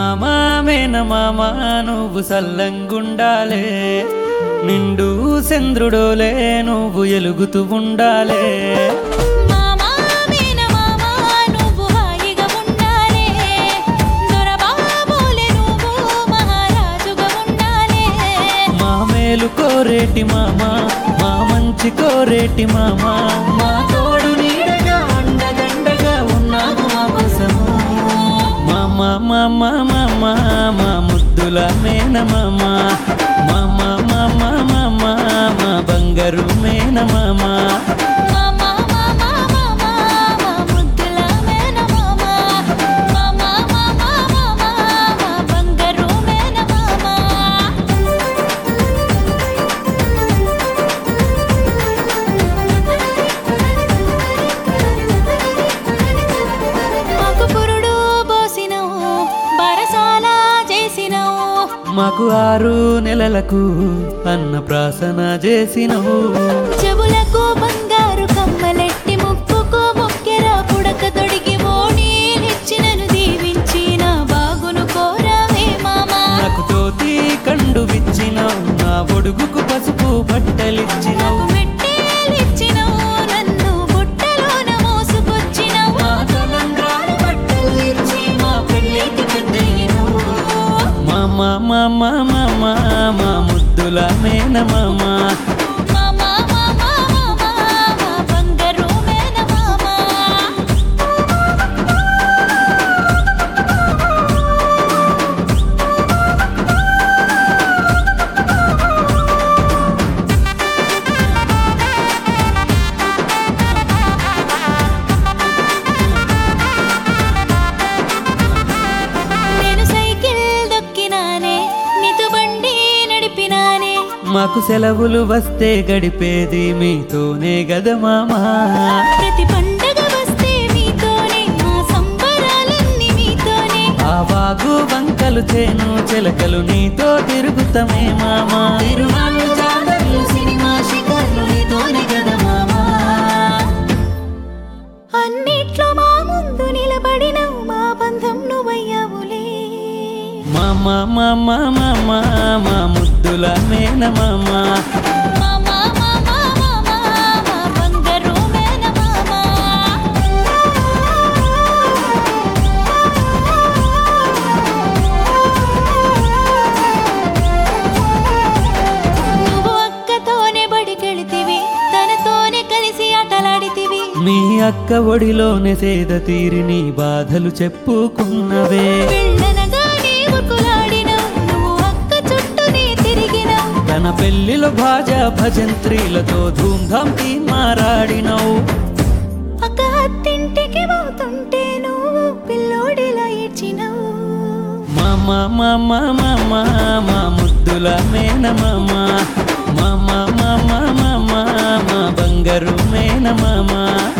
మామా మేనమామ నువ్వు సల్లంగుండాలే నిండు చంద్రుడోలే నువ్వు ఎలుగుతూ ఉండాలే మామా మేనమామ నువ్వు హాయిగా ఉండాలే దొరబాబులే నువ్వు మహారాజుగా ఉండాలే మా మేలు కోరేటి మామ మా మంచి కోరేటి మామ మా తోడు నీడగా అండదండగా ఉన్నావు మా కోసము మామ మామ మామ మా ముద్దుల మేనమామ మామ మామ మామ మా బంగారు మేనమామ మామా మామా మామా మా ముద్దుల మేనమామ మామా మామా మామా మా బంగారు మేనమామ మాకు పురుడు పోసినవు బరసాల చేసినవు మాకు ఆరు నెలలకు అన్న ప్రాసన చేసినవు చెవులకు బంగారు కమ్మలెట్టి ముక్కుకు మొక్కెర పుడక తొడిగి ఓణీలిచ్చినను దీవించిన బాగును కోరావే మామా నాకు తోతి కండు విచ్చినావు నా ఒడుగుకు పసుపు బట్టలిచ్చినావు నాకు మెట్టేలిచ్చినవు నన్ను బుట్టలోన మోసుకొచ్చినవు మా తలంబ్రాలు బట్టలు ఇచ్చి మా పెళ్ళికి పెద్దయినావు. మామ మామ మామ మా ముద్దుల మేనమామ మామా మామా మామా మా బంగారు మేనమామా నేను సైకిల్ దొక్కినానే నీతో బండి నడిపినానే మాకు సెలవులు వస్తే గడిపేది మీతోనే గద మామా ప్రతి పండగ వస్తే మీతోనే మా సంబరాలన్నీ మీతోనే ఆ వాగు వంకలు చేను చిలకలు నీతో తిరుగుతమే మామా తిరునాళ్ళు జాతరలు సినిమా షికార్లు నీతోనే కదా మామా అన్నిట్లో మా ముందు నిలబడినవు మా బంధం నువ్వయ్యావులే మామా మామా మామా మా ముద్దుల మేన మామా మామా మామా మామా మా బంగారు మేనమామా నువ్వు అక్కతోనే బడికెళితివి తనతోనే కలిసి ఆటలాడితివి మీ అక్క ఒడిలోనే సేద తీరి నీ బాధలు చెప్పుకున్నవే వెళ్ళనగానే ఉరుకులాడినవు నువ్వు అక్క చుట్టూనే తిరిగినవు తన పెళ్లిలో భాజా భజంత్రీలతో ధూమ్ధాం తీ మారాడినవు అక్క అత్తింటికి పోతుంటే నువ్వు పిల్లోడిలా ఏడ్చినవు మామా మామా మామా మా ముద్దుల మేన మామా మామా మామా మామా మా బంగారు మేన మామా